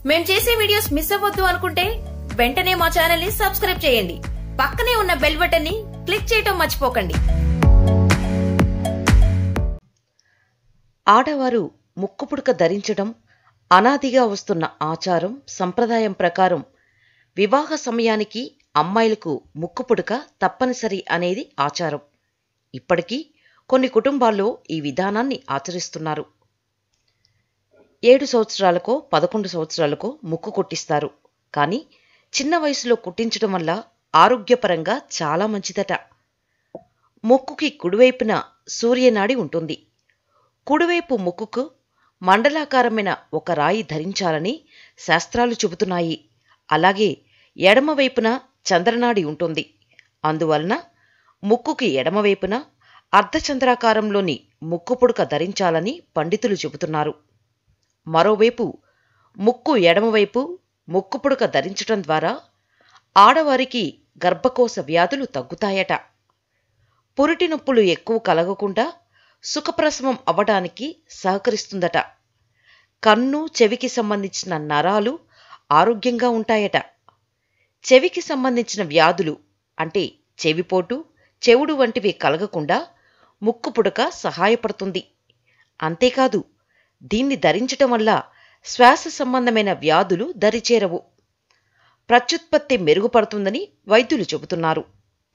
మేం చేసే videos miss అవ్వద్దు అనుకుంటే వెంటనే మా ఛానల్ ని సబ్స్క్రైబ్ చేయండి పక్కనే ఉన్న బెల్ బటన్ ని క్లిక్ చేయటం మర్చిపోకండి ఆడవారు ముక్కుపుడక ధరించడం అనాదిగా వస్తున్న ఆచారం సంప్రదాయం ప్రకారం వివాహ సమయానికి అమ్మాయిలకు ముక్కుపుడక తప్పనిసరి అనేది ఆచారం ఇప్పటికీ కొన్ని కుటుంబాల్లో ఈ విధానాన్ని ఆచరిస్తున్నారు ఏడు సంవత్సరాలకో పదకొండు సంవత్సరాలకో ముక్కు కుట్టిస్తారు కానీ చిన్న వయసులో కుట్టించడం వల్ల ఆరోగ్యపరంగా చాలా మంచిదట ముక్కుకి కుడివైపున సూర్యనాడి ఉంటుంది కుడివైపు ముక్కుకు మండలాకారమైన ఒక రాయి ధరించాలని శాస్త్రాలు చెబుతున్నాయి అలాగే ఎడమవైపున చంద్రనాడి ఉంటుంది అందువలన ముక్కుకి ఎడమవైపున అర్ధచంద్రాకారంలోని ముక్కు పుడక ధరించాలని పండితులు చెబుతున్నారు మరోవైపు ముక్కు ఎడమవైపు ముక్కు పుడక ధరించటం ద్వారా ఆడవారికి గర్భకోశ వ్యాధులు తగ్గుతాయట పురిటి నొప్పులు ఎక్కువ కలగకుండా సుఖప్రసవం అవ్వడానికి సహకరిస్తుందట కన్ను చెవికి సంబంధించిన నరాలు ఆరోగ్యంగా ఉంటాయట చెవికి సంబంధించిన వ్యాధులు అంటే చెవిపోటు చెవుడు వంటివి కలగకుండా ముక్కు పుడక సహాయపడుతుంది అంతేకాదు దీన్ని ధరించటం వల్ల శ్వాస సంబంధమైన వ్యాధులు దరిచేరవు ప్రత్యుత్పత్తి మెరుగుపడుతుందని వైద్యులు చెబుతున్నారు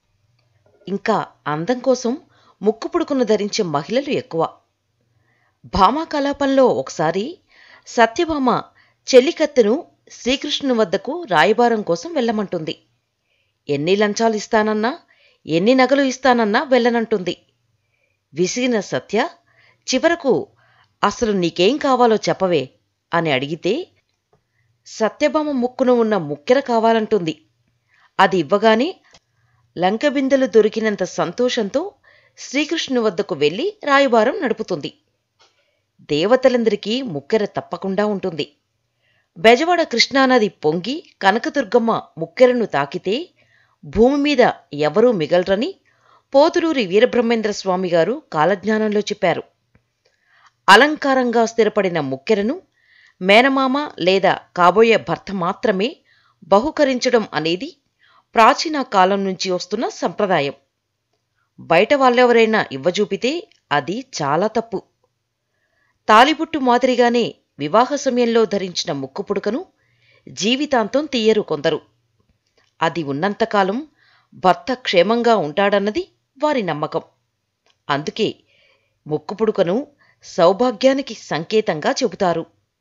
ఇంకా అందం కోసం ముక్కు పుడుకును ధరించే మహిళలు ఎక్కువ భామా కలాపంలో ఒకసారి సత్యభామ చెల్లికత్తెను శ్రీకృష్ణుని వద్దకు రాయబారం కోసం వెళ్ళమంటుంది ఎన్ని లంచాలు ఇస్తానన్నా ఎన్ని నగలు ఇస్తానన్నా వెళ్ళనంటుంది విసిగిన సత్య చివరకు అసలు నీకేం కావాలో చెప్పవే అని అడిగితే సత్యభామ ముక్కున ఉన్న ముక్కెర కావాలంటుంది అది ఇవ్వగానే లంకబిందెలు దొరికినంత సంతోషంతో శ్రీకృష్ణుని వద్దకు వెళ్లి రాయబారం నడుపుతుంది దేవతలందరికీ ముక్కెర తప్పకుండా ఉంటుంది బెజవాడ కృష్ణానది పొంగి కనకదుర్గమ్మ ముక్కెరను తాకితే భూమి మీద ఎవరూ మిగలరని పోతులూరి వీరబ్రహ్మేంద్ర స్వామి గారు కాలజ్ఞానంలో చెప్పారు అలంకారంగా స్థిరపడిన ముక్కెరను మేనమామ లేదా కాబోయే భర్త మాత్రమే బహుకరించడం అనేది ప్రాచీన కాలం నుంచి వస్తున్న సంప్రదాయం బయట వాళ్ళెవరైనా ఇవ్వజూపితే అది చాలా తప్పు తాలిబుట్టు మాదిరిగానే వివాహ సమయంలో ధరించిన ముక్కు పుడకను జీవితాంతం తీయరు కొందరు అది ఉన్నంతకాలం భర్త క్షేమంగా ఉంటాడన్నది వారి నమ్మకం అందుకే ముక్కు పుడకను సౌభాగ్యానికి సంకేతంగా చెబుతారు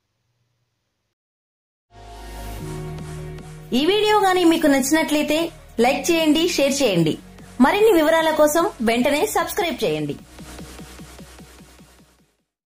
ఈ వీడియో గానీ మీకు నచ్చినట్లయితే లైక్ చేయండి షేర్ చేయండి మరిన్ని వివరాల కోసం వెంటనే సబ్స్క్రైబ్ చేయండి